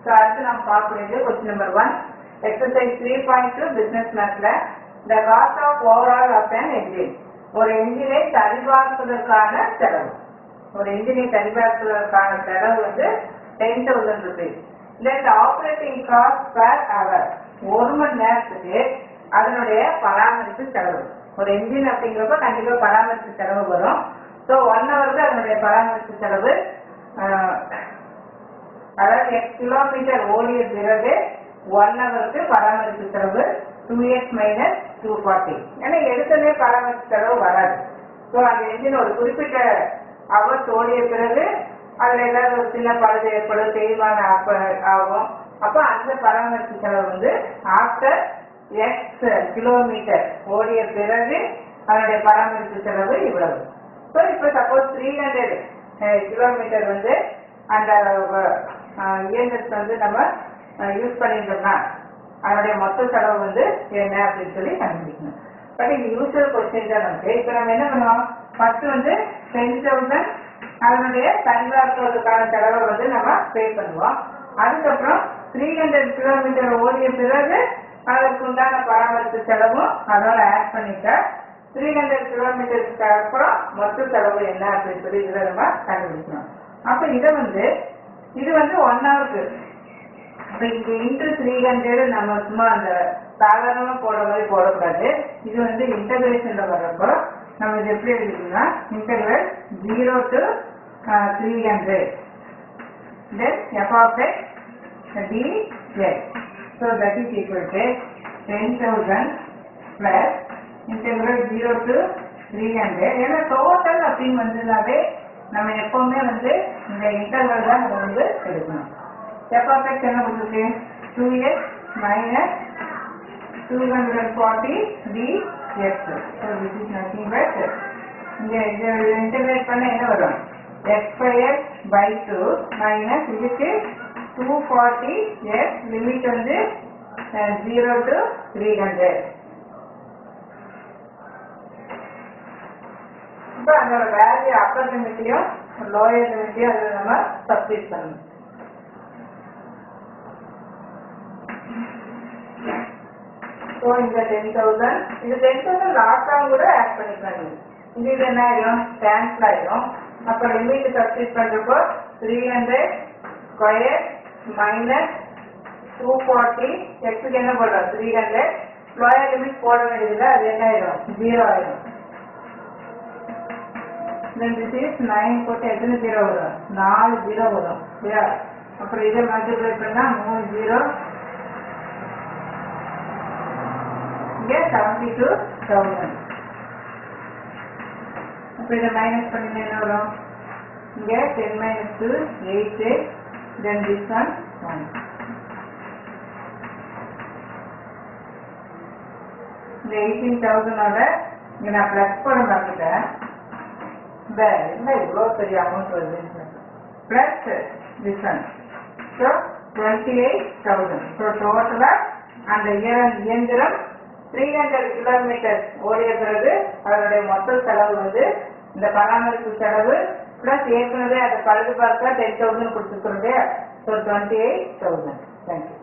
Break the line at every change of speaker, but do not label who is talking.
So அடுத்து நம்ம பார்க்கக்கூடியது question number one exercise three point two business மேத்ல the cost of overall of an engine ஒரு என்ஜினை சரிபார்ப்பதற்கான செலவு ஒரு என்ஜினை சரிபார்ப்பதற்கான செலவு வந்து டென் தௌசண்ட் ருபீஸ் இந்த ஆப்ரேட்டிங் காஸ்ட் per ஹவர் ஒரு மணி நேரத்துக்கு அதனுடைய பராமரிப்பு செலவு ஒரு என்ஜின் அப்படிங்கிறப்ப கண்டிப்பா பராமரிப்பு செலவு வரும் ஸோ ஒன் ஹவருக்கு அதனுடைய பராமரிப்பு செலவு ஆஹ், அதாவது எக்ஸ் கிலோமீட்டர் ஓடிய பிறகு ஒன் ஹவருக்கு பராமரிப்பு செலவு two x minus two forty ஏன்னா எடுத்தனே பராமரிப்பு செலவு வராது ஸோ அந்த என்ஜின் ஒரு குறிப்பிட்ட ஹவர்ஸ் ஓடிய பிறகு அதுல ஏதாவது ஒரு சின்ன பழுது ஏற்படும் தேய்மானம் அப்ப- ஆகும் அப்போ அந்த பராமரிப்பு செலவு வந்து ஆஃப்டர் எக்ஸ் கிலோமீட்டர் ஓடிய பிறகு அதனுடைய பராமரிப்பு செலவு இவ்வளவு ஸோ இப்போ சப்போஸ் த்ரீ ஹண்ட்ரட் கிலோமீட்டர் வந்து அந்த அஹ், இயந்திரத்தை வந்து நம்ம யூஸ் பண்ணிட்டோம்னா அதனுடைய மொத்த செலவு வந்து என்ன அப்படின்னு சொல்லி கண்டுபிடிக்கணும் பட் இது யூஸ்வல் கொஸ்டின் தான் நமக்கு இப்போ நம்ம என்ன பண்ணுவோம் ஃபர்ஸ்ட் வந்து டென் தௌசண்ட் அதனுடைய சரிபார்ப்பதற்கான செலவை வந்து நம்ம பே பண்ணுவோம் அதுக்கப்புறம் த்ரீ ஹண்ட்ரட் கிலோமீட்டர் ஓடிய பிறகு அதற்கு உண்டான பராமரிப்பு செலவும் அதோட ஆட் பண்ணிட்டா த்ரீ ஹண்ட்ரட் கிலோமீட்டருக்கு அப்புறம் மொத்த செலவு என்ன அப்படின்னு சொல்லி இதில் நம்ம கண்டுபிடிக்கணும் அப்போ இதை வந்து இது வந்து ஒன் ஹவருக்கு அப்போ இங்கே இன்ட்டு த்ரீ ஹண்ட்ரட் நம்ம சும்மா அந்த சாதாரணமாக போடுற மாதிரி போடக்கூடாது இது வந்து இன்டகிரேஷனில் வர்றப்போ நம்ம இது எப்படி எழுதிக்கணும்னா integral zero to three hundred then f of x dx. So that is equal to 10,000 plus integral 0 to 300. ஏன்னா டோட்டல் அப்படின்னு வந்ததுனாவே நம்ம எப்பவுமே வந்து இந்த இன்டர்வல் தான் நம்ம வந்து எடுக்கணும் எஃப்எக்ஸ் என்ன கொடுத்துருக்கு two x minus two hundred forty d x so this is nothing but இங்கே இது இன்டகிரேட் பண்ண என்ன வரும் x square by two minus இதுக்கு டூ ஃபார்ட்டி எக்ஸ் லிமிட் வந்து ஜீரோ டு த்ரீ ஹண்ட்ரட் இப்போ அதோட வேல்யூ அப்பர் லிமிட்டையும் லோயர் லிமிட்டையும் அதில் நம்ம சப்ஸ்டிட் பண்ணணும் ஸோ இந்த டென் தௌசண்ட் இது டென் தௌசண்ட் லாஸ்ட்டாக கூட ஆட் பண்ணிக்கலாம் நீங்க. இது இது என்ன ஆயிடும் கேன்சல் ஆயிடும் அப்போ லிமிட் சப்ஸ்டிட் பண்ணுறப்போ three hundred square minus two forty எக்ஸுக்கு என்ன போடுறோம் த்ரீ ஹண்ட்ரட் லோயர் லிமிட் போட வேண்டியதில்லை அது என்ன ஆயிடும் ஜீரோ ஆயிடும் தென் திஸ் இஸ் நைன் போட்டு எத்தனை ஜீரோ வரும் நாலு ஜீரோ வரும் இல்லையா அப்புறம் இதை மல்டிப்ளை பண்ணால் மூணு ஜீரோ இங்கே செவன்டி டூ தௌசண்ட் அப்போ இதை மைனஸ் பண்ணினா என்ன வரும் இங்கே ten minus two eight eight then this one one இந்த எயிட்டீன் தௌசண்டோட இங்கே நான் ப்ளஸ் போட மறந்துட்டேன் இந்த என்ன இவ்வளோ பெரிய அமௌண்ட் வருது plus this one so twenty eight thousand so டோட்டலாக அந்த இய- இயந்திரம் த்ரீ ஹண்ட்ரட் கிலோமீட்டர் ஓடிய பிறகு அதனுடைய மொத்த செலவு வந்து இந்த பராமரிப்பு செலவு ப்ளஸ் ஏற்கனவே அதை பழுது பார்க்க டென் தௌசண்ட் கொடுத்துருக்கோம் இல்லையா so twenty eight thousand thank you